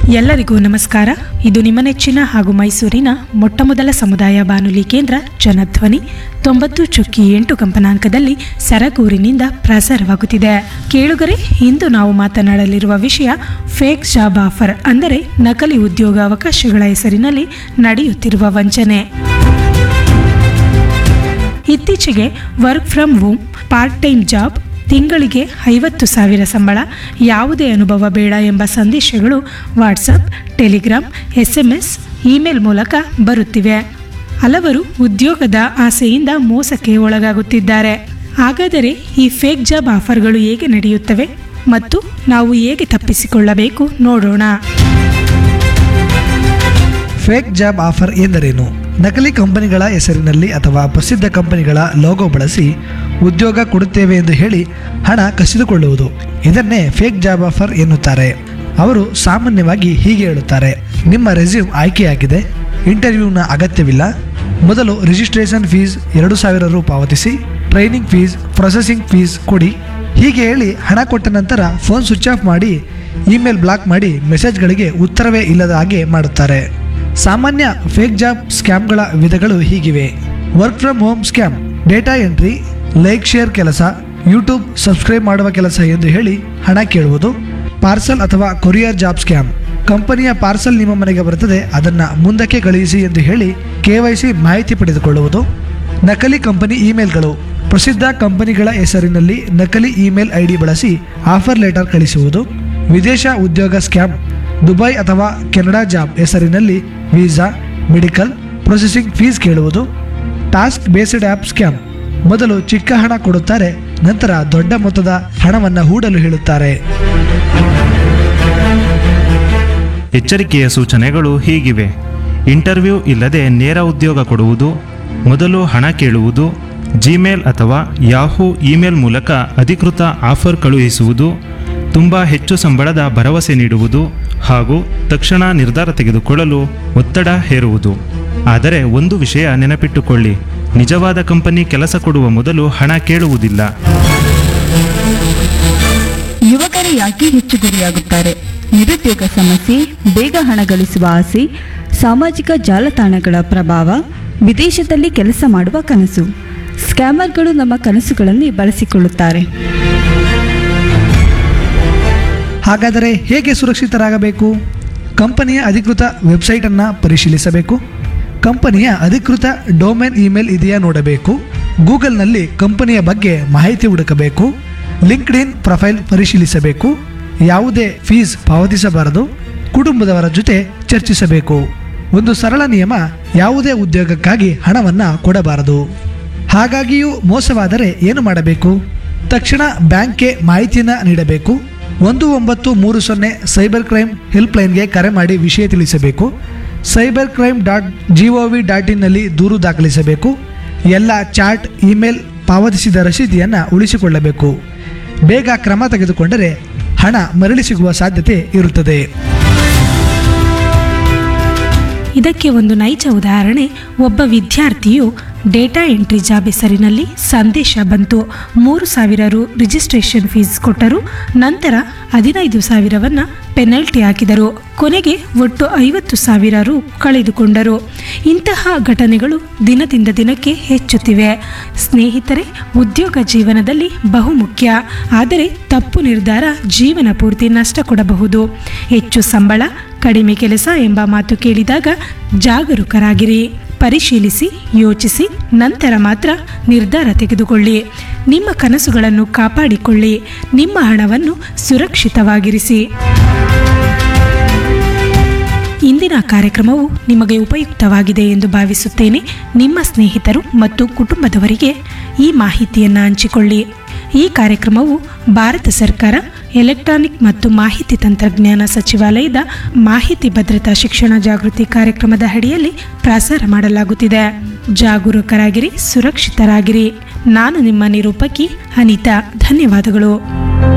ಎಲ್ಲರಿಗೂ ನಮಸ್ಕಾರ ಇದು ನಿಮ್ಮ ನೆಚ್ಚಿನ ಹಾಗೂ ಮೈಸೂರಿನ ಮೊಟ್ಟಮೊದಲ ಸಮುದಾಯ ಬಾನುಲಿ ಕೇಂದ್ರ ಜನಧ್ವನಿ ತೊಂಬತ್ತು ಚುಕ್ಕಿ ಎಂಟು ಕಂಪನಾಂಕದಲ್ಲಿ ಸರಗೂರಿನಿಂದ ಪ್ರಸಾರವಾಗುತ್ತಿದೆ ಕೇಳುಗರೆ ಇಂದು ನಾವು ಮಾತನಾಡಲಿರುವ ವಿಷಯ ಫೇಕ್ ಜಾಬ್ ಆಫರ್ ಅಂದರೆ ನಕಲಿ ಉದ್ಯೋಗ ಅವಕಾಶಗಳ ಹೆಸರಿನಲ್ಲಿ ನಡೆಯುತ್ತಿರುವ ವಂಚನೆ ಇತ್ತೀಚೆಗೆ work from home part time job ತಿಂಗಳಿಗೆ ಐವತ್ತು ಸಾವಿರ ಸಂಬಳ ಯಾವುದೇ ಅನುಭವ ಬೇಡ ಎಂಬ ಸಂದೇಶಗಳು WhatsApp Telegram S M S email ಮೂಲಕ ಬರುತ್ತಿವೆ ಹಲವರು ಉದ್ಯೋಗದ ಆಸೆಯಿಂದ ಮೋಸಕ್ಕೆ ಒಳಗಾಗುತ್ತಿದ್ದಾರೆ ಹಾಗಾದರೆ ಈ ಫೇಕ್ ಜಾಬ್ ಆಫರ್ಗಳು ಹೇಗೆ ನಡೆಯುತ್ತವೆ ಮತ್ತು ನಾವು ಹೇಗೆ ತಪ್ಪಿಸಿಕೊಳ್ಳಬೇಕು ನೋಡೋಣ ಫೇಕ್ ಜಾಬ್ ಆಫರ್ ಎಂದರೇನು ನಕಲಿ ಕಂಪನಿಗಳ ಹೆಸರಿನಲ್ಲಿ ಅಥವಾ ಪ್ರಸಿದ್ಧ ಕಂಪನಿಗಳ ಲೋಗೋ ಬಳಸಿ ಉದ್ಯೋಗ ಕೊಡುತ್ತೇವೆ ಎಂದು ಹೇಳಿ ಹಣ ಕಸಿದುಕೊಳ್ಳುವುದು ಇದನ್ನೇ ಫೇಕ್ ಜಾಬ್ ಆಫರ್ ಎನ್ನುತ್ತಾರೆ ಅವರು ಸಾಮಾನ್ಯವಾಗಿ ಹೀಗೆ ಹೇಳುತ್ತಾರೆ ನಿಮ್ಮ ರೆಸ್ಯೂಮ್ ಆಯ್ಕೆಯಾಗಿದೆ ಇಂಟರ್ವ್ಯೂನ ಅಗತ್ಯವಿಲ್ಲ ಮೊದಲು ರಿಜಿಸ್ಟ್ರೇಷನ್ ಫೀಸ್ ಎರಡು ಸಾವಿರ ರು ಪಾವತಿಸಿ ಟ್ರೈನಿಂಗ್ ಫೀಸ್ ಪ್ರೊಸೆಸಿಂಗ್ ಫೀಸ್ ಕೊಡಿ ಹೀಗೆ ಹೇಳಿ ಹಣ ಕೊಟ್ಟ ನಂತರ ಫೋನ್ ಸ್ವಿಚ್ ಆಫ್ ಮಾಡಿ ಇಮೇಲ್ ಬ್ಲಾಕ್ ಮಾಡಿ ಮೆಸೇಜ್ಗಳಿಗೆ ಉತ್ತರವೇ ಇಲ್ಲದ ಹಾಗೆ ಮಾಡುತ್ತಾರೆ ಸಾಮಾನ್ಯ ಫೇಕ್ ಜಾಬ್ ಸ್ಕ್ಯಾಮ್ಗಳ ವಿಧಗಳು ಹೀಗಿವೆ work from home scam data entry like share ಕೆಲಸ ಯೂಟ್ಯೂಬ್ ಸಬ್ಸ್ಕ್ರೈಬ್ ಮಾಡುವ ಕೆಲಸ ಎಂದು ಹೇಳಿ ಹಣ ಕೇಳುವುದು ಪಾರ್ಸಲ್ ಅಥವಾ ಕೊರಿಯರ್ ಜಾಬ್ ಸ್ಕ್ಯಾಮ್ ಕಂಪನಿಯ ಪಾರ್ಸಲ್ ನಿಮ್ಮ ಮನೆಗೆ ಬರುತ್ತದೆ ಅದನ್ನು ಮುಂದಕ್ಕೆ ಕಳುಹಿಸಿ ಎಂದು ಹೇಳಿ ಕೆ ಮಾಹಿತಿ ಪಡೆದುಕೊಳ್ಳುವುದು ನಕಲಿ ಕಂಪನಿ ಇಮೇಲ್ಗಳು ಪ್ರಸಿದ್ಧ ಕಂಪನಿಗಳ ಹೆಸರಿನಲ್ಲಿ ನಕಲಿ ಇಮೇಲ್ ಐ ಡಿ ಬಳಸಿ ಆಫರ್ ಲೆಟರ್ ಕಳಿಸುವುದು ವಿದೇಶ ಉದ್ಯೋಗ ಸ್ಕ್ಯಾಮ್ ದುಬೈ ಅಥವಾ ಕೆನಡಾ ಜಾಬ್ ಹೆಸರಿನಲ್ಲಿ ವೀಸಾ ಮೆಡಿಕಲ್ ಪ್ರೊಸೆಸಿಂಗ್ ಫೀಸ್ ಕೇಳುವುದು ಟಾಸ್ಕ್ ಬೇಸ್ಡ್ ಆ್ಯಪ್ ಸ್ಕ್ಯಾಮ್ ಮೊದಲು ಚಿಕ್ಕ ಹಣ ಕೊಡುತ್ತಾರೆ ನಂತರ ದೊಡ್ಡ ಮೊತ್ತದ ಹಣವನ್ನು ಹೂಡಲು ಹೇಳುತ್ತಾರೆ ಎಚ್ಚರಿಕೆಯ ಸೂಚನೆಗಳು ಹೀಗಿವೆ ಇಂಟರ್ವ್ಯೂ ಇಲ್ಲದೆ ನೇರ ಉದ್ಯೋಗ ಕೊಡುವುದು ಮೊದಲು ಹಣ ಕೇಳುವುದು ಜಿಮೇಲ್ ಅಥವಾ ಯಾಹೂ ಇಮೇಲ್ ಮೂಲಕ ಅಧಿಕೃತ ಆಫರ್ ಕಳುಹಿಸುವುದು ತುಂಬ ಹೆಚ್ಚು ಸಂಬಳದ ಭರವಸೆ ನೀಡುವುದು ಹಾಗೂ ತಕ್ಷಣ ನಿರ್ಧಾರ ತೆಗೆದುಕೊಳ್ಳಲು ಒತ್ತಡ ಹೇರುವುದು ಆದರೆ ಒಂದು ವಿಷಯ ನೆನಪಿಟ್ಟುಕೊಳ್ಳಿ ನಿಜವಾದ ಕಂಪನಿ ಕೆಲಸ ಕೊಡುವ ಮೊದಲು ಹಣ ಕೇಳುವುದಿಲ್ಲ ಯುವಕರು ಯಾಕೆ ಹೆಚ್ಚು ಗುರಿಯಾಗುತ್ತಾರೆ ನಿರುದ್ಯೋಗ ಸಮಸ್ಯೆ ಬೇಗ ಹಣ ಗಳಿಸುವ ಆಸೆ ಸಾಮಾಜಿಕ ಜಾಲತಾಣಗಳ ಪ್ರಭಾವ ವಿದೇಶದಲ್ಲಿ ಕೆಲಸ ಮಾಡುವ ಕನಸು ಸ್ಕ್ಯಾಮರ್ಗಳು ನಮ್ಮ ಕನಸುಗಳನ್ನು ಬಳಸಿಕೊಳ್ಳುತ್ತಾರೆ ಹಾಗಾದರೆ ಹೇಗೆ ಸುರಕ್ಷಿತರಾಗಬೇಕು ಕಂಪನಿಯ ಅಧಿಕೃತ ವೆಬ್ಸೈಟನ್ನು ಪರಿಶೀಲಿಸಬೇಕು ಕಂಪನಿಯ ಅಧಿಕೃತ ಡೊಮೇನ್ ಇಮೇಲ್ ಇದೆಯಾ ನೋಡಬೇಕು ಗೂಗಲ್ನಲ್ಲಿ ಕಂಪನಿಯ ಬಗ್ಗೆ ಮಾಹಿತಿ ಹುಡುಕಬೇಕು ಲಿಂಕ್ಡ್ ಇನ್ ಪ್ರೊಫೈಲ್ ಪರಿಶೀಲಿಸಬೇಕು ಯಾವುದೇ ಫೀಸ್ ಪಾವತಿಸಬಾರದು ಕುಟುಂಬದವರ ಜೊತೆ ಚರ್ಚಿಸಬೇಕು ಒಂದು ಸರಳ ನಿಯಮ ಯಾವುದೇ ಉದ್ಯೋಗಕ್ಕಾಗಿ ಹಣವನ್ನು ಕೊಡಬಾರದು ಹಾಗಾಗಿಯೂ ಮೋಸವಾದರೆ ಏನು ಮಾಡಬೇಕು ತಕ್ಷಣ ಬ್ಯಾಂಕ್ಗೆ ಮಾಹಿತಿಯನ್ನು ನೀಡಬೇಕು ಒಂದು ಒಂಬತ್ತು ಮೂರು ಸೊನ್ನೆ ಸೈಬರ್ ಕ್ರೈಮ್ ಹೆಲ್ಪ್ಲೈನ್ಗೆ ಕರೆ ಮಾಡಿ ವಿಷಯ ತಿಳಿಸಬೇಕು cyber crime dot G O V dot ಇನ್ನಲ್ಲಿ ದೂರು ದಾಖಲಿಸಬೇಕು ಎಲ್ಲ ಚಾಟ್ ಇಮೇಲ್ ಪಾವತಿಸಿದ ರಸೀದಿಯನ್ನು ಉಳಿಸಿಕೊಳ್ಳಬೇಕು ಬೇಗ ಕ್ರಮ ತೆಗೆದುಕೊಂಡರೆ ಹಣ ಮರಳಿ ಸಿಗುವ ಸಾಧ್ಯತೆ ಇರುತ್ತದೆ ಇದಕ್ಕೆ ಒಂದು ನೈಜ ಉದಾಹರಣೆ ಒಬ್ಬ ವಿದ್ಯಾರ್ಥಿಯು ಡೇಟಾ ಎಂಟ್ರಿ ಜಾಬ್ ಹೆಸರಿನಲ್ಲಿ ಸಂದೇಶ ಬಂತು ಮೂರು ಸಾವಿರ ರು ರಿಜಿಸ್ಟ್ರೇಷನ್ ಫೀಸ್ ಕೊಟ್ಟರು ನಂತರ ಹದಿನೈದು ಸಾವಿರವನ್ನ ಪೆನಲ್ಟಿ ಹಾಕಿದರು ಕೊನೆಗೆ ಒಟ್ಟು ಐವತ್ತು ಸಾವಿರ ರು ಕಳೆದುಕೊಂಡರು ಇಂತಹ ಘಟನೆಗಳು ದಿನದಿಂದ ದಿನಕ್ಕೆ ಹೆಚ್ಚುತ್ತಿವೆ ಸ್ನೇಹಿತರೆ ಉದ್ಯೋಗ ಜೀವನದಲ್ಲಿ ಬಹುಮುಖ್ಯ ಆದರೆ ತಪ್ಪು ನಿರ್ಧಾರ ಜೀವನ ಪೂರ್ತಿ ನಷ್ಟ ಕೊಡಬಹುದು ಹೆಚ್ಚು ಸಂಬಳ ಕಡಿಮೆ ಕೆಲಸ ಎಂಬ ಮಾತು ಕೇಳಿದಾಗ ಜಾಗರೂಕರಾಗಿರಿ ಪರಿಶೀಲಿಸಿ ಯೋಚಿಸಿ ನಂತರ ಮಾತ್ರ ನಿರ್ಧಾರ ತೆಗೆದುಕೊಳ್ಳಿ ನಿಮ್ಮ ಕನಸುಗಳನ್ನು ಕಾಪಾಡಿಕೊಳ್ಳಿ ನಿಮ್ಮ ಹಣವನ್ನು ಸುರಕ್ಷಿತವಾಗಿರಿಸಿ ಇಂದಿನ ಕಾರ್ಯಕ್ರಮವು ನಿಮಗೆ ಉಪಯುಕ್ತವಾಗಿದೆ ಎಂದು ಭಾವಿಸುತ್ತೇನೆ ನಿಮ್ಮ ಸ್ನೇಹಿತರು ಮತ್ತು ಕುಟುಂಬದವರಿಗೆ ಈ ಮಾಹಿತಿಯನ್ನು ಹಂಚಿಕೊಳ್ಳಿ ಈ ಕಾರ್ಯಕ್ರಮವು ಭಾರತ ಸರ್ಕಾರ ಎಲೆಕ್ಟ್ರಾನಿಕ್ ಮತ್ತು ಮಾಹಿತಿ ತಂತ್ರಜ್ಞಾನ ಸಚಿವಾಲಯದ ಮಾಹಿತಿ ಭದ್ರತಾ ಶಿಕ್ಷಣ ಜಾಗೃತಿ ಕಾರ್ಯಕ್ರಮದ ಅಡಿಯಲ್ಲಿ ಪ್ರಸಾರ ಮಾಡಲಾಗುತ್ತಿದೆ ಜಾಗರೂಕರಾಗಿರಿ ಸುರಕ್ಷಿತರಾಗಿರಿ ನಾನು ನಿಮ್ಮ ನಿರೂಪಕಿ ಅನಿತಾ ಧನ್ಯವಾದಗಳು